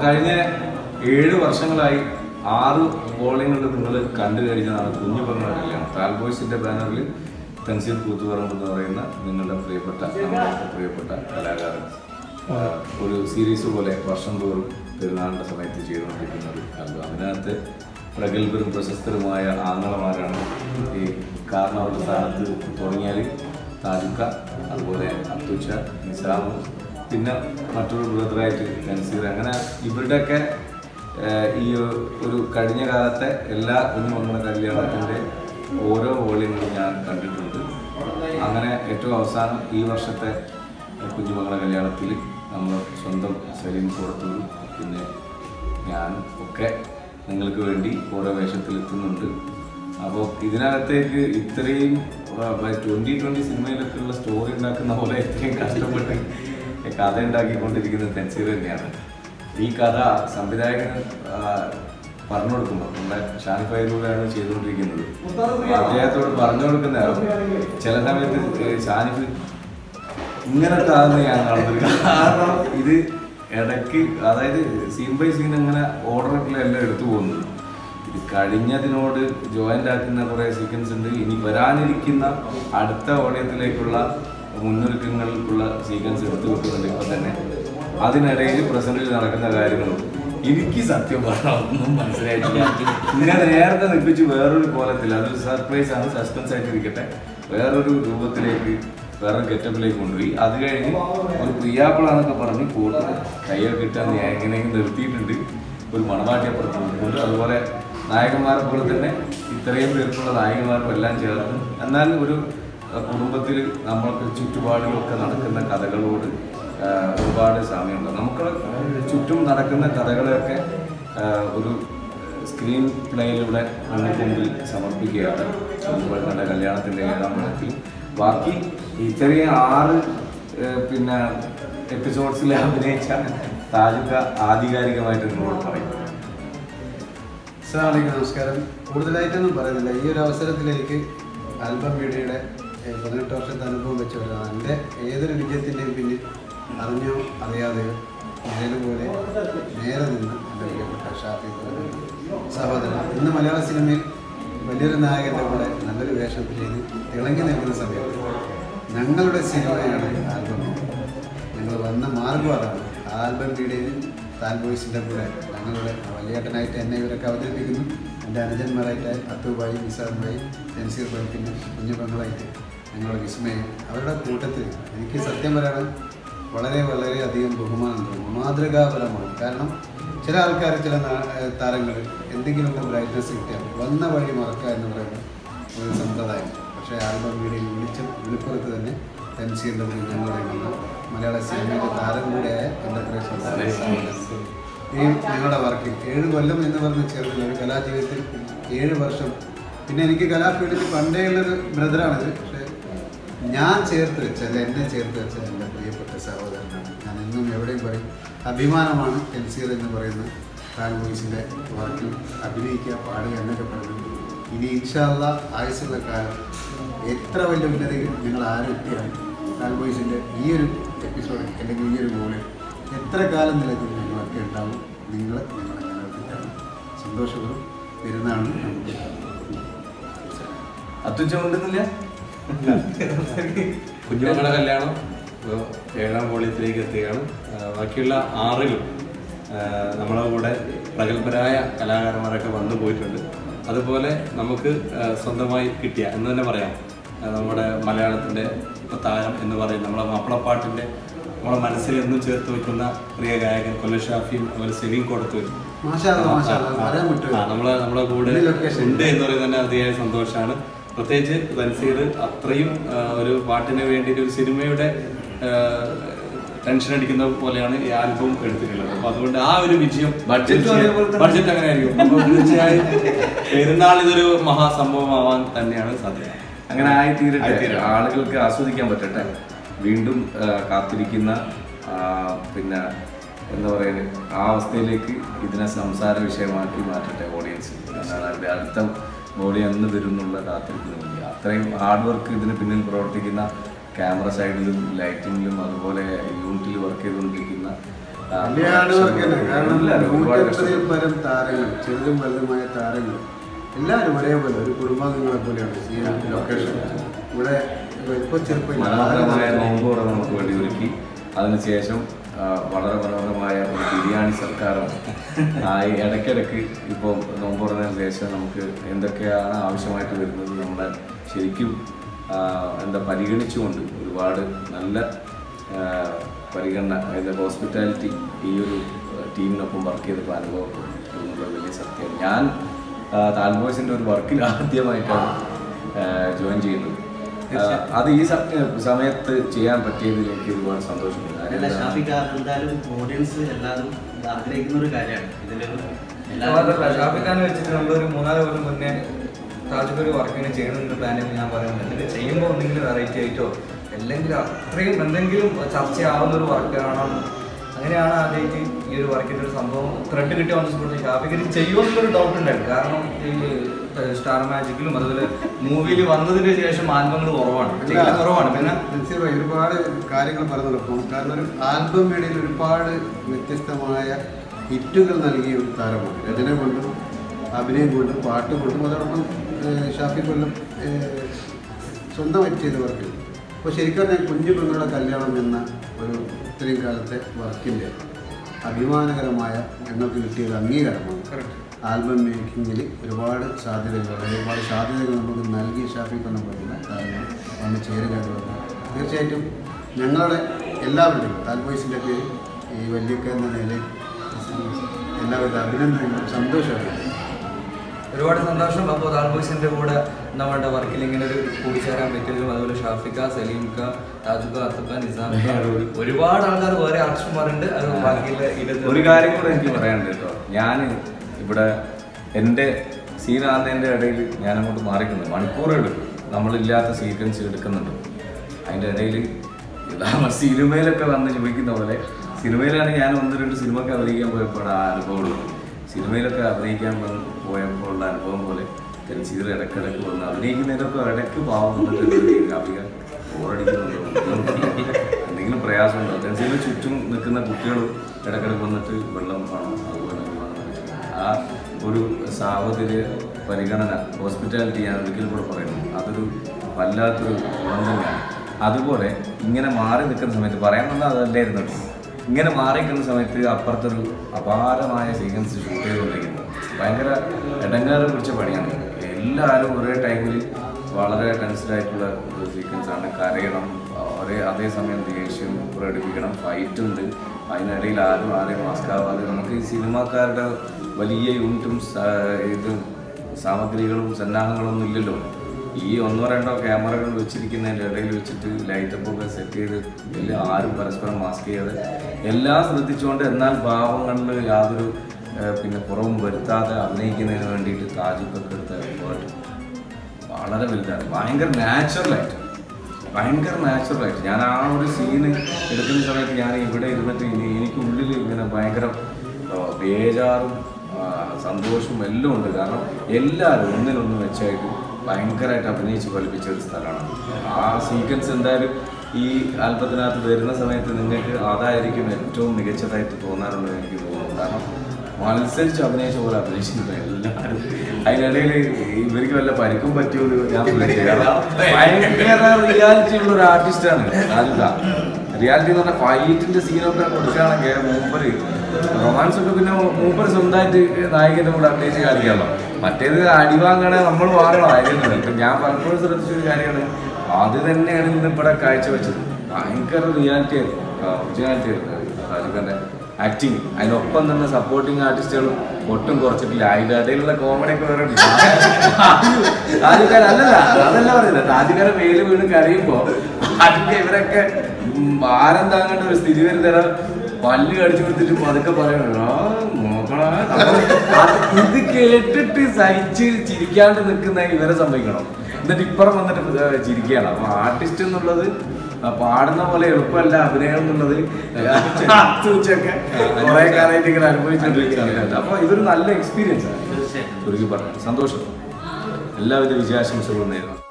കഴിഞ്ഞ ഏഴ് വർഷങ്ങളായി ആറ് ബോളിങ്ങൾ നിങ്ങൾ കണ്ടു കഴിഞ്ഞതാണ് കുഞ്ഞു പെങ്ങളുടെ കല്യാണം താൽബോയ്സിന്റെ ബാനറിൽ തൻസീർ കൂത്തുപറമ്പ് എന്ന് പറയുന്ന നിങ്ങളുടെ പ്രിയപ്പെട്ട നമ്മുടെ പ്രിയപ്പെട്ട കലാകാരൻ ആ, ഒരു സീരീസ് പോലെ വർഷം തോറും പെരുന്നാളിന്റെ സമയത്ത് ചെയ്തുകൊണ്ടിരിക്കുന്ന ഒരു ആൽബം അതിനകത്ത് പ്രഗത്ഭരും പ്രശസ്തരുമായ ആങ്ങളമാരാണ് ഈ കാരണവരുടെ സ്ഥാനത്ത് തുടങ്ങിയാൽ താജുക്ക അതുപോലെ അബ്ദുച്ച നിസാമ് പിന്നെ മറ്റൊരു ബ്രദറായിട്ട് തൻസീർ അങ്ങനെ ഇവരുടെയൊക്കെ ഏഹ്, ഈ ഒരു കഴിഞ്ഞ കാലത്തെ എല്ലാ കുഞ്ഞുമക്കളുടെ കല്യാണത്തിൻ്റെ ഓരോ വോളിയങ്ങളും ഞാൻ കണ്ടിട്ടുണ്ട് അങ്ങനെ ഏറ്റവും അവസാനം ഈ വർഷത്തെ കുഞ്ഞുമക്കളുടെ കല്യാണത്തിൽ നമ്മൾ സ്വന്തം സലീം പുറത്തൂർ പിന്നെ ഞാൻ ഒക്കെ നിങ്ങൾക്ക് വേണ്ടി ഓരോ വേഷത്തിൽ എത്തുന്നുണ്ട് അപ്പോൾ ഇതിനകത്തേക്ക് ഇത്രയും ട്വൻ്റി ട്വൻ്റി സിനിമയിലൊക്കെ ഉള്ള സ്റ്റോറി ഉണ്ടാക്കുന്ന പോലെ ഇത്രയും കഷ്ടപ്പെട്ട് കഥ ഉണ്ടാക്കിക്കൊണ്ടിരിക്കുന്നത് തെൻസീർ തന്നെയാണ് ഈ കഥ സംവിധായകന് ആ, പറഞ്ഞു കൊടുക്കുമ്പോൾ നമ്മുടെ ഷാനിഫയിലൂടെയാണ് ചെയ്തുകൊണ്ടിരിക്കുന്നത് അദ്ദേഹത്തോട് പറഞ്ഞു കൊടുക്കുന്ന ചില സമയത്ത് ഏ, ഷാനിഫ് ഇങ്ങനത്തെ ആണെന്ന് ഞാൻ കാണുന്നത് കാരണം ഇത് ഇടയ്ക്ക് അതായത് സീൻ ബൈ സീൻ അങ്ങനെ ഓർഡറിലെല്ലാം എടുത്തു പോകുന്നത് ഇത് കഴിഞ്ഞതിനോട് ജോയിൻ്റ് ആക്കുന്ന കുറേ സീക്വൻസ് ഉണ്ട് ഇനി വരാനിരിക്കുന്ന അടുത്ത ഓഡിയത്തിലേക്കുള്ള മുന്നൊരുക്കങ്ങൾക്കുള്ള സീക്വൻസ് എടുത്തു വെക്കുന്നുണ്ട് ഇപ്പം തന്നെ അതിനിടയിൽ പ്രസന്റിൽ നടക്കുന്ന കാര്യങ്ങളും എനിക്ക് സത്യം പറഞ്ഞാൽ ഒന്നും മനസ്സിലായിട്ടില്ല ഇങ്ങനെ നേരത്തെ നിൽപ്പിച്ച് വേറൊരു കോലത്തിൽ അതൊരു സർപ്രൈസ് ആണ് സസ്പെൻസ് ആയിട്ട് ഇരിക്കട്ടെ വേറൊരു രൂപത്തിലേക്ക് വേറൊരു ഗെറ്റപ്പിലേക്ക് കൊണ്ടുപോയി അത് കഴിഞ്ഞ് ഒരു പ്രിയാപ്പിളാന്നൊക്കെ പറഞ്ഞ് കൂട്ട് കയ്യൊക്കെ കിട്ടാൻ ഞാൻ എങ്ങനെയെങ്കിലും നിർത്തിയിട്ടുണ്ട് ഒരു മണവാട്ടിയപ്പുറത്ത് നിൽക്കുന്നുണ്ട് അതുപോലെ നായകന്മാരെ പോലെ തന്നെ ഇത്രയും പേർക്കുള്ള നായകന്മാരും എല്ലാം ചേർന്ന് എന്നാൽ ഒരു കുടുംബത്തിൽ നമ്മൾക്ക് ചുറ്റുപാടുകളൊക്കെ നടക്കുന്ന കഥകളോട് ആ, ഒരുപാട് സാമ്യമുണ്ട് നമുക്ക് ചുറ്റും നടക്കുന്ന കഥകളെയൊക്കെ ആ, ഒരു സ്ക്രീൻ പ്ലേയിലൂടെ നമുക്ക് മുമ്പിൽ സമർപ്പിക്കുകയാണ് സുഹൃത്തുക്കളുടെ കല്യാണത്തിൻ്റെ ഏഴാം മണത്തിൽ ബാക്കി ഇത്രയും ആറ് ഏഹ്, പിന്നെ എപ്പിസോഡ്സിൽ അഭിനയിച്ച താജുക്ക ആധികാരികമായിട്ട് നിങ്ങളോട് പറയും അസ്സലാമലൈക്കും നമസ്കാരം കൂടുതലായിട്ടൊന്നും പറയുന്നില്ല ഈ ഒരു അവസരത്തിൽ എനിക്ക് ആൽബം മീഡിയയുടെ ഏഹ്, പതിനെട്ട് വർഷത്തെ അനുഭവം വെച്ച് വരുന്നത് എൻ്റെ ഏതൊരു വിജയത്തിൻ്റെയും പിന്നിൽ അറിഞ്ഞോ അറിയാതെയോ നേരെ പോലെ നേരെ നിന്ന് എൻ്റെ പ്രിയപ്പെട്ട ഷാഫി പോലെ സഹോദരൻ ഇന്ന് മലയാള സിനിമയിൽ വലിയൊരു നായകൻ്റെ കൂടെ നല്ലൊരു വേഷം ചെയ്ത് തിളങ്ങി നിൽക്കുന്ന സമയത്ത് ഞങ്ങളുടെ സിനിമയാണ് ആൽബം ഞങ്ങൾ വന്ന മാർഗം അതാണ് ആൽബം വീഡിയോയിൽ താൻ ബോയ്സിൻ്റെ കൂടെ ഞങ്ങളുടെ വലിയേട്ടനായിട്ട് എന്നെ ഇവരൊക്കെ അവതരിപ്പിക്കുന്നു എൻ്റെ അനുജന്മാരായിട്ട് അത്തൂബായി നിസാർബായി ജൻസീർ ബായി പിന്നെ കുഞ്ഞു പെങ്ങളായിട്ട് ഞങ്ങളുടെ വിസ്മയം അവരുടെ കൂട്ടത്തിൽ എനിക്ക് സത്യം പറയണം വളരെ വളരെ അധികം ബഹുമാനം തോന്നും മാതൃകാപരമാണ് കാരണം ചില ആൾക്കാർ ചില താരങ്ങൾ എന്തെങ്കിലുമൊക്കെ ബ്രൈറ്റ്നസ് കിട്ടിയാൽ വന്ന വഴി മറക്കുക എന്ന് പറയുന്ന ഒരു സമ്പ്രദായം പക്ഷേ ആൽബം വീഡിയോയിൽ വിളിച്ച വിളിപ്പുറത്ത് തന്നെ തൻസീറിൻ്റെ കൂടെ ഞങ്ങളുടെ വന്ന മലയാള സിനിമയിലെ താരം കൂടെയായ എൻ്റെ പ്രേക്ഷകർ ഈ ഞങ്ങളുടെ വർക്കിൽ ഏഴ് കൊല്ലം എന്ന് പറഞ്ഞ് ചേർന്നില്ല ഒരു കലാജീവിതത്തിൽ ഏഴ് വർഷം പിന്നെ എനിക്ക് കലാഫീൽഡിൽ പണ്ടേ ഉള്ളൊരു ബ്രദറാണിത് പക്ഷേ ഞാൻ ചേർത്ത് വെച്ച അല്ല എന്നെ ചേർത്ത് വെച്ച എൻ്റെ പ്രിയപ്പെട്ട സഹോദരനാണ് ഞാൻ എന്നും എവിടെയും പറയും അഭിമാനമാണ് എൽസീർ എന്ന് പറയുന്ന ഫാൻ വോയിസിൻ്റെ വർക്കിൽ അഭിനയിക്കുക പാടുക എന്നൊക്കെ പറയുന്നത് ഇനി ഇൻഷാല്ല ആയുസുള്ള കാലം എത്ര വലിയ ഉന്നതികൾ നിങ്ങൾ ആരും എത്തിയാലും ഫാൻ വോയിസിൻ്റെ ഈ ഒരു എപ്പിസോഡിൽ അല്ലെങ്കിൽ ഈ ഒരു ഗോളിൽ എത്ര കാലം നിലനിൽക്കും നിങ്ങളൊക്കെ ഉണ്ടാവും നിങ്ങൾ നിങ്ങളെ നിലനിർത്തിയിട്ടാണ് സന്തോഷപൂർവ്വം പെരുന്നാളിന് നമുക്ക് അത്യുച്ച ഉണ്ടെന്നില്ല കുഞ്ഞുങ്ങളുടെ കല്യാണം ഇപ്പൊ ഏഴാം വോളിയത്തിലേക്ക് എത്തുകയാണ് ആ, ബാക്കിയുള്ള ആറിലും ആ, നമ്മളെ കൂടെ പ്രഗത്ഭരായ കലാകാരന്മാരൊക്കെ വന്നു പോയിട്ടുണ്ട് അതുപോലെ നമുക്ക് ആ, സ്വന്തമായി കിട്ടിയ എന്ന് തന്നെ പറയാം ആ, നമ്മുടെ മലയാളത്തിൻ്റെ ഇപ്പൊ താരം എന്ന് പറയുന്ന നമ്മളെ മാപ്പിളപ്പാട്ടിൻ്റെ നമ്മളെ മനസ്സിൽ എന്നും ചേർത്ത് വെക്കുന്ന പ്രിയ ഗായകൻ കൊല്ല ഷാഫിയും അതുപോലെ സെലീം കൊടുത്തു മാഷാ അല്ലാ, മാഷാ അല്ലാ, പറയാൻ പറ്റുമോ? നമ്മളെ നമ്മളെ കൂടെ ഈ location. ഉണ്ട് എന്ന് പറയുന്നത് തന്നെ അതിയായ സന്തോഷമാണ് പ്രത്യേകിച്ച് തൻസീർ അത്രയും ആ, ഒരു പാട്ടിന് വേണ്ടി ഒരു സിനിമയുടെ ടെൻഷൻ അടിക്കുന്ന പോലെയാണ് ഈ ആൽബം എടുത്തിട്ടുള്ളത് അപ്പൊ അതുകൊണ്ട് ആ ഒരു വിജയം Budget അതേപോലെ തന്നെ. ബഡ്ജറ്റ് അങ്ങനെ ആയിരിക്കും അപ്പൊ തീർച്ചയായും പെരുന്നാൾ ഇതൊരു മഹാസംഭവമാവാൻ തന്നെയാണ് സാധ്യത അങ്ങനെ ആയി തീരട്ടെ ആയിത്തീരട്ടെ. ആളുകൾക്ക് ആസ്വദിക്കാൻ പറ്റട്ടെ വീണ്ടും ആ, കാത്തിരിക്കുന്ന ആ, പിന്നെ എന്താ പറയുക ആ അവസ്ഥയിലേക്ക് ഇതിനെ സംസാര വിഷയമാക്കി മാറ്റട്ടെ ഓഡിയൻസ് എന്നാണ് അതിൻ്റെ അടുത്ത ബോഡി എന്ന് വരും എന്നുള്ള കാത്തിരിക്കുന്നു വേണ്ടി അത്രയും ഹാർഡ് വർക്ക് ഇതിന് പിന്നിൽ പ്രവർത്തിക്കുന്ന ക്യാമറ സൈഡിലും ലൈറ്റിങ്ങിലും അതുപോലെ യൂണിറ്റിൽ വർക്ക് ചെയ്തുകൊണ്ടിരിക്കുന്ന ആ, വലിയ ഹാർഡ് വർക്ക് തന്നെ കാരണം എല്ലാവരും ഒരുപാട് നൂറ്റമ്പതിൽ കഷ്ടപ്പെട്ടു. പരം താരങ്ങൾ ചെറുതും വലുതുമായ താരങ്ങൾ എല്ലാവരും ഒരേപോലെ ഒരു കുടുംബാംഗങ്ങളെ പോലെയാണ് ഈ ലൊക്കേഷൻ ഇവിടെ വലിപ്പ ചെറുപ്പം മനോഹരമായ നോമ്പോറ നമുക്ക് വേണ്ടി ഒരുക്കി അതിനുശേഷം ആ, വളരെ മനോഹരമായ ഒരു ബിരിയാണി സൽക്കാരം ആ, ഈ ഇടയ്ക്കിടയ്ക്ക് ഇപ്പോൾ നോമ്പുറന്നതിന് ശേഷം നമുക്ക് എന്തൊക്കെയാണ് ആവശ്യമായിട്ട് വരുന്നത് നമ്മളെ ശരിക്കും ആ, എന്താ പരിഗണിച്ചുകൊണ്ട് ഒരുപാട് നല്ല ആ, പരിഗണന അതിൻ്റെ ഹോസ്പിറ്റാലിറ്റി ഈ ഒരു ടീമിനൊപ്പം വർക്ക് ചെയ്തപ്പോൾ അനുഭവം എന്നുള്ളത് വലിയ സത്യമാണ് ഞാൻ താൽബോയ്സിൻ്റെ ഒരു വർക്കിൽ ആദ്യമായിട്ടാണ് ജോയിൻ ചെയ്യുന്നത് ആ, അത് ഈ സ- സമയത്ത് ചെയ്യാൻ പറ്റിയതിൽ എനിക്ക് ഒരുപാട് സന്തോഷമുണ്ട് കാര്യം അല്ല എന്താ? ഷാഫിക്ക എന്തായാലും ഓഡിയൻസ് എല്ലാവരും ഇത് ആഗ്രഹിക്കുന്ന ഒരു കാര്യമാണ് ഇതിലൊരു മാത്രമല്ല ഷാഫിഖാനെ വെച്ചിട്ട് നമ്മളൊരു മൂന്നാല് കൊല്ലം മുന്നേ താജുക്ക് ഒരു വർക്കിന് ചെയ്യണമെന്ന് പ്ലാൻ ചെയ്യുമ്പോൾ ഞാൻ പറയുന്നത് എന്നിട്ട് ചെയ്യുമ്പോൾ എന്തെങ്കിലും വെറൈറ്റി ആയിട്ടോ അല്ലെങ്കിൽ അത്രയും എന്തെങ്കിലും ചർച്ചയാവുന്ന ഒരു വർക്ക് കാണാം അങ്ങനെയാണ് ആദ്യമായിട്ട് ഈ ഒരു വർക്കിൻ്റെ ഒരു സംഭവം ത്രെഡ് കിട്ടിയ വന്നിട്ട് ഷാഫിക്കിന് ചെയ്യുമെന്നൊരു ഡൗട്ട് ഉണ്ടായിരുന്നു കാരണം ഈ സ്റ്റാർ മാജിക്കിലും അതുപോലെ മൂവിയിൽ വന്നതിന് ശേഷം ആൽബങ്ങൾ കുറവാണ് ചെയ്യൽ കുറവാണ് പിന്നെ നസീർ ഭായി ഒരുപാട് കാര്യങ്ങൾ പറഞ്ഞിടപ്പം കാരണം ഒരു ആൽബം വേടിയിൽ ഒരുപാട് വ്യത്യസ്തമായ ഹിറ്റുകൾ നൽകിയ ഒരു താരമാണ് രചന കൊണ്ടും അഭിനയം കൊണ്ടും പാട്ട് കൊണ്ടും അതോടൊപ്പം ഏഹ്, ഷാഫി കൊല്ലം ഏഹ്, സ്വന്തമായിട്ട് ചെയ്ത വർക്ക് അപ്പോൾ ശരിക്കും പറഞ്ഞാൽ കുഞ്ഞു പെങ്ങളുടെ കല്യാണം എന്ന ഒരു ഇത്രയും കാലത്തെ വർക്കിൻ്റെ അഭിമാനകരമായ ഞങ്ങൾക്ക് കിട്ടിയ ഒരു അംഗീകാരമാണ് ആൽബം മേക്കിങ്ങിൽ ഒരുപാട് സാധ്യതകൾ ഒരുപാട് സാധ്യതകൾ നമുക്ക് നൽകിയ ഷാഫി കൊല്ലം പറയുന്ന കാര്യങ്ങൾ വന്ന് ചേരുക എന്നുള്ളത് തീർച്ചയായിട്ടും ഞങ്ങളുടെ എല്ലാവരുടെയും താൽബോയ്സിൻ്റെ പേര് ഈ വല്യക്ക എന്ന നിലയിൽ എല്ലാവിധ അഭിനന്ദനങ്ങളും സന്തോഷമാണ് ഒരുപാട് സന്തോഷം അപ്പോൾ താൽബോയ്സിന്റെ കൂടെ നമ്മുടെ വർക്കിൽ ഇങ്ങനെ ഒരു കൂടിച്ചേരാൻ പറ്റിയതും അതുപോലെ ഷാഫിക്ക സലീംക്ക താജുക്ക അത്തുക്ക നിസാമിക്ക ഒരുപാട് ആൾക്കാർ വേറെ ആർട്ടിസ്റ്റുമാരുണ്ട് അത് ബാക്കിയുള്ള ഇരുപത്തി ഒരു കാര്യം കൂടെ എനിക്ക് പറയാനുണ്ട് കേട്ടോ ഞാൻ ഇവിടെ എൻ്റെ സീനാകുന്നതിൻ്റെ ഇടയിൽ ഞാൻ അങ്ങോട്ട് മാറിയിട്ടുണ്ട് മണിക്കൂറുകൾ നമ്മളില്ലാത്ത സീക്വൻസ് എടുക്കുന്നുണ്ട് അതിൻ്റെ ഇടയിൽ നമ്മൾ സിനിമയിലൊക്കെ വന്ന് ചോദിക്കുന്ന പോലെ സിനിമയിലാണ് ഞാൻ ഒന്ന് രണ്ട് സിനിമയൊക്കെ അഭിനയിക്കാൻ പോയപ്പോൾ ആ അനുഭവമുള്ളൂ സിനിമയിലൊക്കെ അഭിനയിക്കാൻ വന്ന് പോയപ്പോൾ ഉള്ള അനുഭവം പോലെ തെൻസീർ ഇടയ്ക്കിടയ്ക്ക് വന്ന് അഭിനയിക്കുന്നതിനൊക്കെ ഇടയ്ക്ക് പാവം വന്നിട്ട് കവിക ബോറടിക്കുന്നുണ്ടോ എന്തെങ്കിലും പ്രയാസമുണ്ടോ തെൻസീറിന് ചുറ്റും നിൽക്കുന്ന കുട്ടികളും ഇടയ്ക്കിടയ്ക്ക് വന്നിട്ട് വെള്ളം വേണം അതുപോലെ ആ ഒരു സാഹോദര്യ പരിഗണന ഹോസ്പിറ്റാലിറ്റി ഞാൻ ഒരിക്കലും കൂടെ പറയുന്നു അതൊരു വല്ലാത്തൊരു ഗുണം തന്നെയാണ് അതുപോലെ ഇങ്ങനെ മാറി നിൽക്കുന്ന സമയത്ത് പറയാൻ വന്നാൽ അതല്ലായിരുന്നു കേട്ടോ. ഇങ്ങനെ മാറി നിൽക്കുന്ന സമയത്ത് അപ്പുറത്തൊരു അപാരമായ സീക്വൻസ് ഷൂട്ട് ചെയ്തുകൊണ്ടിരിക്കുന്നത് ഭയങ്കര ഇടങ്ങാറ് പിടിച്ച പണിയാണ് എല്ലാവരും ഒരേ ടൈമിൽ വളരെ ടെൻസ്ഡ് ആയിട്ടുള്ള ഒരു സീക്വൻസ് ആണ് കരയണം ഒരേ അതേസമയം ദേഷ്യം പ്രകടിപ്പിക്കണം ഫൈറ്റ് ഉണ്ട് അതിനിടയിൽ ആരും ആരെയും മാസ്ക് ആവാതെ നമുക്ക് ഈ സിനിമാക്കാരുടെ വലിയ യൂണിറ്റും സ- ഇത് സാമഗ്രികളും സന്നാഹങ്ങളൊന്നും ഇല്ലല്ലോ ഈ ഒന്നോ രണ്ടോ ക്യാമറകൾ വെച്ചിരിക്കുന്നതിൻ്റെ ഇടയിൽ വെച്ചിട്ട് ലൈറ്റപ്പ് ഒക്കെ സെറ്റ് ചെയ്ത് വലിയ ആരും പരസ്പരം മാസ്ക് ചെയ്യാതെ എല്ലാം ശ്രദ്ധിച്ചുകൊണ്ട് എന്നാൽ ഭാവങ്ങളിൽ യാതൊരു ഏഹ്, പിന്നെ കുറവും വരുത്താതെ അഭിനയിക്കുന്നതിന് വേണ്ടിയിട്ട് താജുക്കൊക്കെ എടുത്ത എഫേർട്ട് വളരെ വലുതാണ് ഭയങ്കര നാച്ചുറലായിട്ട് ഭയങ്കര നാച്ചുറലായിട്ട് ഞാൻ ആ ഒരു സീന് എടുക്കുന്ന സമയത്ത് ഞാൻ ഇവിടെ ഇരുന്നിട്ട് ഇനി എനിക്ക് ഉള്ളിൽ ഇങ്ങനെ ഭയങ്കര ആ, ബേജാറും ആ, സന്തോഷവും എല്ലാം ഉണ്ട് കാരണം എല്ലാവരും ഒന്നിനൊന്ന് വെച്ചായിട്ട് ഭയങ്കരമായിട്ട് അഭിനയിച്ച് ഫലിപ്പിച്ച ഒരു സ്ഥലമാണ് ആ സീക്വൻസ് എന്തായാലും ഈ ആൽബത്തിനകത്ത് വരുന്ന സമയത്ത് നിങ്ങൾക്ക് അതായിരിക്കും ഏറ്റവും മികച്ചതായിട്ട് തോന്നാറുള്ളത് എനിക്ക് തോന്നുന്നു കാരണം മത്സരിച്ച് അഭിനയിച്ച പോലെ അഭിനയിച്ചിട്ടുണ്ട് എല്ലാവരും അതിനിടയിൽ ഇവർക്ക് വല്ല പരിക്കും പറ്റിയൊരു ഞാൻ പേടിച്ചു. കാരണം ഭയങ്കര റിയാലിറ്റി ഉള്ള ഒരു ആർട്ടിസ്റ്റാണ് രാജുക റിയാലിറ്റി എന്ന് പറഞ്ഞാൽ ഫൈറ്റിന്റെ സീനൊക്കെ കൊടുക്കുകയാണെങ്കിൽ മൂപ്പര് റൊമാൻസ് ഒക്കെ പിന്നെ മൂപ്പര് സ്വന്തമായിട്ട് നായകന്റെ കൂടെ അഭിനയിച്ച് കാണിക്കാമല്ലോ മറ്റേത് അടിവാങ്ങണ നമ്മൾ വാങ്ങണം ആയിരുന്നു ഇപ്പൊ ഞാൻ പലപ്പോഴും ശ്രദ്ധിച്ചൊരു കാര്യമാണ് അത് തന്നെയാണ് ഇന്ന് ഇവിടെ കാഴ്ചവെച്ചത് ഭയങ്കര റിയാലിറ്റി ആയിരുന്നു ഒറിജിനാലിറ്റി ആയിരുന്നു രാജുഖാന്റെ ആക്ടിങ് അതിനൊപ്പം തന്നെ സപ്പോർട്ടിങ് ആർട്ടിസ്റ്റുകളും ഒട്ടും കുറച്ചിട്ടില്ല അതിന്റെ ഇടയിലുള്ള കോമഡി ഒക്കെ വേറെ ഉണ്ട്. താജുക്കാരൻ അല്ലല്ല അതല്ല പറയുന്നത് താജുക്കാരൻ മേല് വീണ് കരയുമ്പോ അതിന്റെ ഇവരൊക്കെ ഉം, ഭാരം താങ്ങേണ്ട ഒരു സ്ഥിതി വരുന്ന പല്ല് കടിച്ചു കൊടുത്തിട്ട് പതുക്കെ പറയണോ ആ നോക്കണോ അപ്പൊ അത് ഇത് കേട്ടിട്ട് സഹിച്ച് ചിരിക്കാണ്ട് നിൽക്കുന്ന ഇവരെ സംഭവിക്കണം എന്നിട്ട് ഇപ്പുറം വന്നിട്ട് ഇത് ചിരിക്കുകയാണ് അപ്പൊ ആർട്ടിസ്റ്റ് എന്നുള്ളത് ആ പാടുന്ന പോലെ എളുപ്പമല്ല അഭിനയം എന്നുള്ളത് ആസ്വദിച്ചൊക്കെ കുറെ കാലമായിട്ട് ഇങ്ങനെ അനുഭവിച്ചുകൊണ്ടിരിക്കുകയാണ് അപ്പൊ ഇതൊരു നല്ല എക്സ്പീരിയൻസ് ആണ് തീർച്ചയായിട്ടും ചുരുക്കി പറഞ്ഞു സന്തോഷം എല്ലാവിധ വിജയാശംസകളും നേരുന്നു